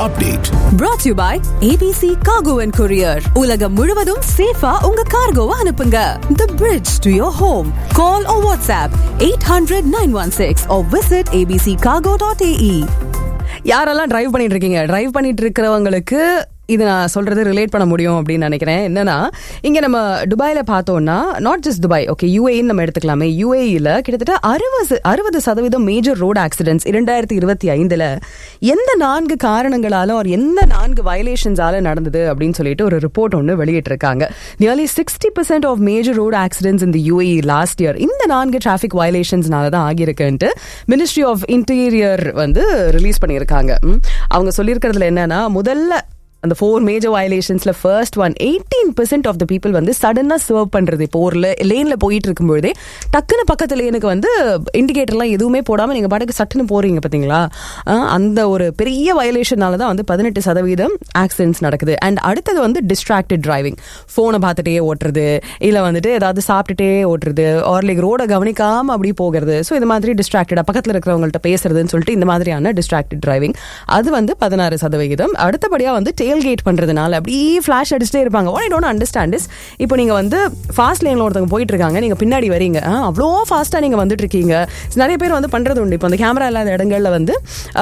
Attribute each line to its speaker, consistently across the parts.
Speaker 1: update.
Speaker 2: brought to you by ABC Cargo and Courier. உலகம் முழுவதும் சேஃபா உங்க கார்கோவை அனுப்புங்க. The bridge to your home. Call or WhatsApp 800-916 or visit abccargo.ae.
Speaker 3: யாரெல்லாம் drive பண்ணிட்டு இருக்கீங்க டிரைவ் பண்ணிட்டு இருக்கிறவங்களுக்கு இது நான் சொல்றது ரிலேட் பண்ண முடியும் அப்படின்னு நினைக்கிறேன் என்னன்னா இங்க நம்ம துபாயில பார்த்தோம்னா நாட் ஜஸ்ட் துபாய் ஓகே யூஏன்னு நம்ம எடுத்துக்கலாமே யூஏஇல கிட்டத்தட்ட அறுபது அறுபது சதவீதம் மேஜர் ரோடு ஆக்சிடென்ட்ஸ் இரண்டாயிரத்தி இருபத்தி ஐந்துல எந்த நான்கு காரணங்களால ஒரு எந்த நான்கு வயலேஷன்ஸால நடந்தது அப்படின்னு சொல்லிட்டு ஒரு ரிப்போர்ட் ஒன்று வெளியிட்டிருக்காங்க nearly sixty percent of major road accidents இந்த யூஏஇ லாஸ்ட் இயர் இந்த நான்கு டிராஃபிக் வயலேஷன்ஸ்னால தான் ஆகியிருக்குன்ட்டு மினிஸ்ட்ரி ஆஃப் இன்டீரியர் வந்து ரிலீஸ் பண்ணியிருக்காங்க ம். அவங்க சொல்லியிருக்கிறதுல என்னன்னா முதல்ல அந்த ஃபோர் மேஜர் வயலேஷன்ஸ்ல first one eighteen percent of the people வந்து சடனாக சர்வ் பண்றது இப்போ ஒரு லேன்ல போயிட்டு இருக்கும்பொழுதே டக்குன்னு பக்கத்து லேனுக்கு வந்து இண்டிகேட்டர்லாம் எதுவுமே போடாம நீங்க பாட்டுக்கு சட்டுன்னு போறீங்க பாத்தீங்களா அஹ் அந்த ஒரு பெரிய வயலேஷனால தான் வந்து பதினெட்டு சதவீதம் ஆக்சிடென்ட்ஸ் நடக்குது அண்ட் அடுத்தது வந்து டிஸ்ட்ராக்டட் டிரைவிங் ஃபோனை பார்த்துட்டே ஓட்டுறது இல்ல வந்துட்டு ஏதாவது சாப்பிட்டுட்டே ஓட்டுறது ஆர் லைக் ரோட கவனிக்காம அப்படி போகிறது ஸோ இது மாதிரி டிஸ்ட்ராக்டடா பக்கத்துல இருக்கிறவங்கள்ட்ட பேசுறதுன்னு சொல்லிட்டு இந்த மாதிரியான டிஸ்ட்ராக்டட் டிரைவிங் அது வந்து பதினாறு சதவிகிதம் அடுத்தபடியா வந்து டேல் கேட் பண்றதுனால அப்படியே ஃபிளாஷ் அடிச்சுட்டே இருப்பாங்க what I don't understand is இப்போ நீங்க வந்து ஃபாஸ்ட் லேன்ல ஒருத்தவங்க போயிட்டு இருக்காங்க நீங்க பின்னாடி வரீங்க ஆ, அவ்வளோ ஃபாஸ்டா நீங்க வந்துட்டு இருக்கீங்க நிறைய பேர் வந்து பண்றது உண்டு இப்போ அந்த கேமரா இல்லாத இடங்கள்ல வந்து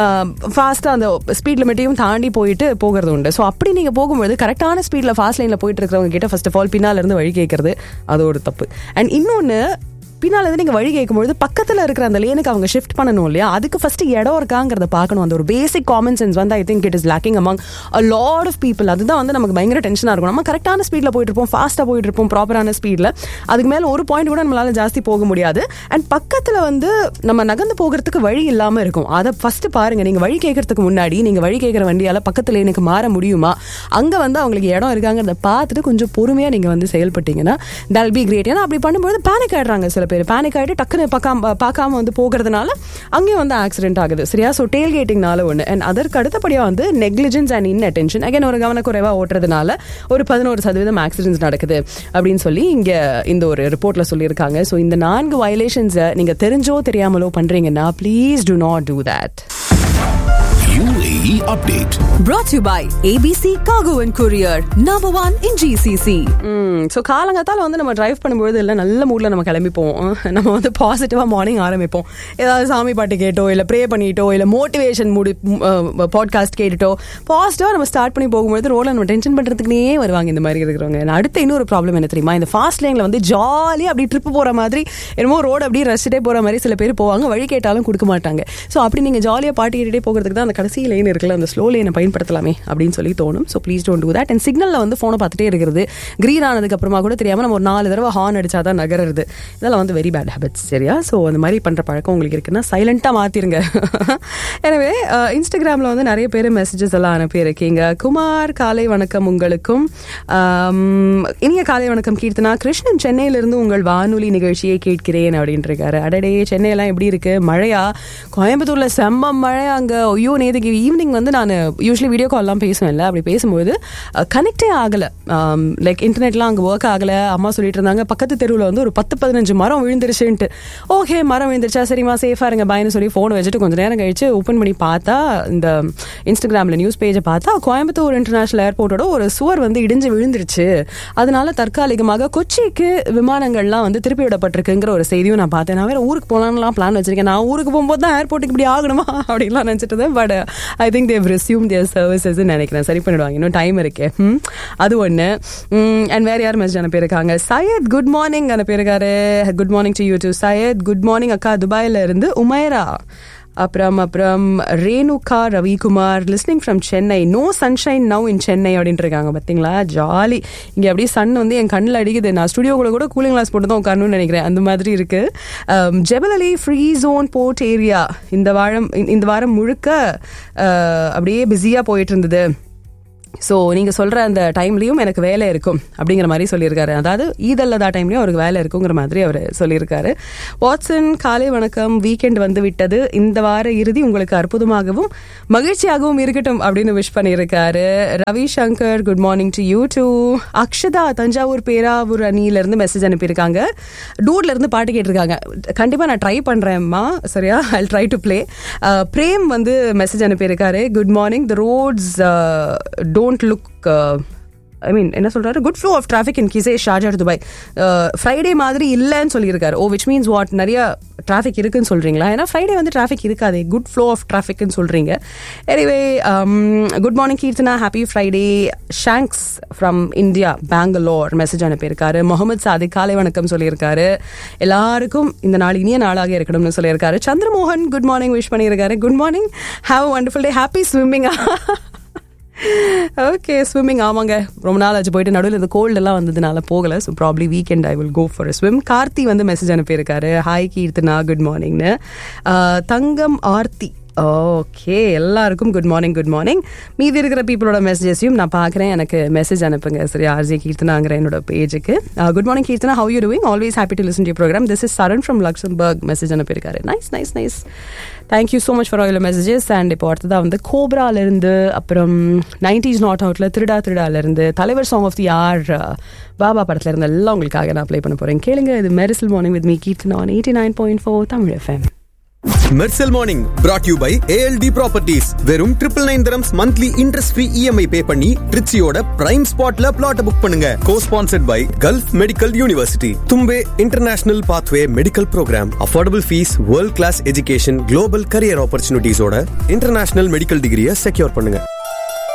Speaker 3: ஃபாஸ்டா அந்த ஸ்பீட் லிமிட்டையும் தாண்டி போயிட்டு போகிறது உண்டு ஸோ அப்படி நீங்க போகும்போது கரெக்டான ஸ்பீட்ல ஃபாஸ்ட் லைன்ல போயிட்டு இருக்கிறவங்க கிட்ட ஃபர்ஸ்ட் ஆஃப் ஆல் பின்னால இருந்து வழி கேட்கறது அது ஒரு தப்பு அண்ட் இன்னொன்னு பின்னால இருந்து நீங்க வழி கேட்கும்பொழுது பக்கத்துல இருக்கிற அந்த லேனுக்கு அவங்க ஷிஃப்ட் பண்ணணும் இல்லையா அதுக்கு ஃபர்ஸ்ட் இடம் இருக்காங்கிறத பார்க்கணும் அந்த ஒரு பேசிக் காமன் சென்ஸ் வந்து I think it is lacking among a lot of people அதுதான் வந்து நமக்கு பயங்கர டென்ஷனா இருக்கும் நம்ம கரெக்டான ஸ்பீட்ல போயிட்டு இருப்போம் ஃபாஸ்டா போயிட்டு இருப்போம் ப்ராப்பரான ஸ்பீட்ல அதுக்கு மேல ஒரு பாயிண்ட் கூட நம்மளால ஜாஸ்தி போக முடியாது அண்ட் பக்கத்துல வந்து நம்ம நகர்ந்து போகிறதுக்கு வழி இல்லாம இருக்கும் அதை ஃபர்ஸ்ட் பாருங்க நீங்க வழி கேட்கறதுக்கு முன்னாடி நீங்க வழி கேட்கற வண்டியால பக்கத்துல எனக்கு மாற முடியுமா அங்க வந்து அவங்களுக்கு இடம் இருக்காங்கிறத பார்த்துட்டு கொஞ்சம் பொறுமையா நீங்க வந்து செயல்பட்டீங்கன்னா தல் பி கிரேட் ஏன்னா அப்படி பண்ணும்போது பேனிக் ஆயிடுறாங்க சில பேர் பேனிக் ஆயிட்டு டக்குன்னு பார்க்காம பார்க்காம வந்து போகிறதுனால அங்கேயும் வந்து ஆக்சிடென்ட் ஆகுது சரியா ஸோ டேல் கேட்டிங்னால ஒன்று அண்ட் அதற்கு அடுத்தபடியாக வந்து negligence and inattention again ஒரு கவனக்குறைவாக ஓட்டுறதுனால ஒரு பதினோரு சதவீதம் ஆக்சிடென்ட்ஸ் நடக்குது அப்படின்னு சொல்லி இங்கே இந்த ஒரு ரிப்போர்ட்ல சொல்லியிருக்காங்க ஸோ இந்த நான்கு வயலேஷன்ஸை நீங்கள் தெரிஞ்சோ தெரியாமலோ பண்ணுறீங்கன்னா please do not do that
Speaker 1: UAE update.
Speaker 2: Brought to you by ABC Cargo and Courier. Number one in GCC.
Speaker 3: So காலங்காத்தால வந்து நம்ம டிரைவ் பண்ணும்போது இல்லை நல்ல மூடில் நம்ம கிளம்பி போவோம் நம்ம வந்து பாசிட்டிவாக மார்னிங் ஆரம்பிப்போம் ஏதாவது சாமி பாட்டு கேட்டோ இல்லை ப்ரே பண்ணிட்டோ இல்லை மோட்டிவேஷன் மூடி பாட்காஸ்ட் கேட்டுட்டோ பாசிட்டிவாக நம்ம ஸ்டார்ட் பண்ணி போகும்போது ரோடில் நம்ம டென்ஷன் பண்ணுறதுக்குனே வருவாங்க இந்த மாதிரி இருக்கிறவங்க நான் அடுத்த இன்னொரு ப்ராப்ளம் என்ன தெரியுமா இந்த ஃபாஸ்ட் லேனில் வந்து ஜாலியாக அப்படி ட்ரிப் போகிற மாதிரி என்னமோ ரோடு அப்படியே ரசிச்சிட்டே போகிற மாதிரி சில பேர் போவாங்க வழி கேட்டாலும் கொடுக்க மாட்டாங்க ஸோ அப்படி நீங்கள் ஜாலியாக பாட்டு கேட்டுட்டே போகிறதுக்கு தான் அந்த கடைசி லைன் இருக்குல்ல அந்த ஸ்லோ லைனை பயன்படுத்தலாமே அப்படின்னு சொல்லி தோணும் so please don't do that and சிக்னலில் வந்து ஃபோனை பார்த்துட்டே இருக்கிறது க்ரீன் ஆனதுக்கு அப்புறமா கூட தெரியாமல் நம்ம ஒரு நாலு தடவை ஹார்ன் அடிச்சா தான் நகருது இதெல்லாம் வந்து வெரி பேட் ஹேபிட்ஸ் சரியா ஸோ அந்த மாதிரி பண்ணுற பழக்கம் உங்களுக்கு இருக்குன்னா சைலண்ட்டாக மாற்றிருங்க எனவே இன்ஸ்டாகிராமில் வந்து நிறைய பேர் மெசேஜஸ் எல்லாம் அனுப்பியிருக்கீங்க குமார் காலை வணக்கம் உங்களுக்கும் ஆம், இனிய காலை வணக்கம் கீர்த்தனா கிருஷ்ணன் சென்னையிலிருந்து உங்கள் வானொலி நிகழ்ச்சியை கேட்கிறேன் அப்படின்ட்டு இருக்காரு அடடே சென்னையெல்லாம் எப்படி இருக்கு மழையா கோயம்புத்தூர்ல செம்ம மழை அங்க ஐயோ நேற்றுக்கு ஈவினிங் வந்து நான் யூஸ்வலி வீடியோ கால்லாம் பேசுவேன்ல அப்படி பேசும்போது கனெக்டே ஆகல லைக் இன்டர்நெட்லாம் அங்கே ஒர்க் ஆகல அம்மா சொல்லிட்டு இருந்தாங்க பக்கத்து தெருவில் வந்து ஒரு பத்து பதினஞ்சு மரம் விழுந்துருச்சுன்ட்டு ஓகே மரம் விழுந்துருச்சா சரிம்மா சேஃபா இருங்க பாய்னு சொல்லி ஃபோன் வச்சுட்டு கொஞ்ச நேரம் கழிச்சு ஓப்பன் பண்ணி பார்த்தா இந்த இன்ஸ்டாகிராம்ல நியூஸ் பேஜை பார்த்தா கோயம்புத்தூர் இன்டர்நேஷனல் ஏர்போர்ட்டோட ஒரு சுவர் வந்து இடிஞ்சு விழுந்துருச்சு அதனால தற்காலிகமாக கொச்சிக்கு விமானங்கள்லாம் வந்து திருப்பி விடப்பட்டிருக்குங்கிற ஒரு செய்தியும் நான் பார்த்தேன் நான் வேற ஊருக்கு போகலான்லாம் பிளான் வச்சிருக்கேன் நான் ஊருக்கு போகும்போது தான் ஏர்போர்ட்டுக்கு இப்படி ஆகணுமா அப்படின்லாம் நினச்சிட்டு இருந்தேன் but I think they resume their services நினைக்கிறேன் சரி பண்ணிடுவாங்க இன்னும் டைம் இருக்கு ம், அது ஒன்று அண்ட் வேற யார் மெசேஜ் அனுப்பியிருக்காங்க சையத் குட் மார்னிங் அனுப்பியிருக்காரு good morning to you to Syed good morning அக்கா துபாயில இருந்து உமைரா அப்புறம் அப்புறம் Renuka Ravikumar listening from Chennai no sunshine now in Chennai அப்படின்ட்டு இருக்காங்க பார்த்தீங்களா ஜாலி இங்கே அப்படியே சன் வந்து என் கண்ணில் அடிக்குது நான் ஸ்டுடியோக்குள்ள கூட கூலிங் கிளாஸ் போட்டு தான் உட்காரணும்னு நினைக்கிறேன் அந்த மாதிரி இருக்கு um, Jebel Ali free zone port area இந்த வாரம் இந்த வாரம் முழுக்க அஹ், அப்படியே பிஸியாக போயிட்டு இருந்தது ஸோ நீங்கள் சொல்கிற அந்த டைம்லேயும் எனக்கு வேலை இருக்கும் அப்படிங்கிற மாதிரி சொல்லியிருக்காரு அதாவது ஈதல்லதா டைம்லேயும் அவருக்கு வேலை இருக்குங்கிற மாதிரி அவர் சொல்லியிருக்காரு வாட்சன் காலை வணக்கம் வீக்கெண்ட் வந்து விட்டது இந்த வார இறுதி உங்களுக்கு அற்புதமாகவும் மகிழ்ச்சியாகவும் இருக்கட்டும் அப்படின்னு விஷ் பண்ணியிருக்காரு Ravi Shankar good morning to you too Akshatha Thanjavur Peravur அணியிலேருந்து மெசேஜ் அனுப்பியிருக்காங்க டூட்ல இருந்து பாட்டு கேட்டிருக்காங்க கண்டிப்பாக நான் ட்ரை பண்ணுறேன்மா சரியா I try to play Prem வந்து மெசேஜ் அனுப்பியிருக்காரு good morning the roads don't look I mean என்ன சொல்றாரு good flow of traffic in கிசே ஷார்ஜா துபாய் ஃப்ரைடே மாதிரி இல்லைன்னு சொல்லியிருக்காரு ஓ விச் மீன்ஸ் வாட் நிறைய டிராஃபிக் இருக்குன்னு சொல்றீங்களா ஏன்னா ஃப்ரைடே வந்து டிராஃபிக் இருக்காது குட் ஃப்ளோ ஆஃப் டிராஃபிக்னு சொல்றீங்க anyway good morning Keerthana happy Friday ஷாங்க்ஸ் ஃப்ரம் இந்தியா பெங்களூர் மெசேஜ் அனுப்பியிருக்காரு முகமது சாதிக் காலை வணக்கம் சொல்லியிருக்காரு எல்லாருக்கும் இந்த நாள் இனிய நாளாக இருக்கணும்னு சொல்லியிருக்காரு சந்திரமோகன் குட் மார்னிங் விஷ் பண்ணியிருக்காரு good morning have wonderful day happy ஸ்விம்மிங்கா ஓகே ஸ்விம்மிங் ஆமாங்க ரொம்ப நாள் ஆச்சு போயிட்டு நடுவில் இந்த கோல்டு எல்லாம் வந்ததுனால போகல so probably weekend I will go for swim Karthi வந்து மெசேஜ் அனுப்பியிருக்காரு ஹாய் கீர்த்தனா குட் மார்னிங்னு தங்கம் ஆர்த்தி ஓகே எல்லாருக்கும் குட் மார்னிங் குட் மார்னிங் மீதி இருக்கிற பீப்புளோட மெசேஜஸையும் நான் பார்க்குறேன் எனக்கு மெசேஜ் அனுப்புங்க சரி ஆர்ஜே கீர்த்தனாங்கிற என்னோட பேஜுக்கு good morning Keerthana how you doing always happy to listen to program this is Saran from Luxembourg message அனுப்பியிருக்காரு nice nice nice thank you so much for all messages and இப்போ அடுத்ததாக வந்து கோப்ராலேருந்து அப்புறம் நைன்டிஸ் நாட் அவுட்டில் திருடா திருடாலேருந்து தலைவர் song of the R Baba படத்தில் இருந்த எல்லாம் உங்களுக்காக நான் ப்ளே பண்ண போகிறேன் கேளுங்க இது Mersal morning with me Keerthana on eighty nine point four Tamil FM
Speaker 4: Mersal morning brought you by ALT properties வெறும் triple nine dirhams monthly interest free EMI pay பண்ணி ட்ரிச்சியோட பிரைம் ஸ்பாட்ல பிளாட் புக் பண்ணுங்க cosponsored by Gulf medical university Thumbay international pathway medical program affordable fees world class education global career ஆப்பர்ச்சுனிட்டிஸோட international medical டிகிரியை secure பண்ணுங்க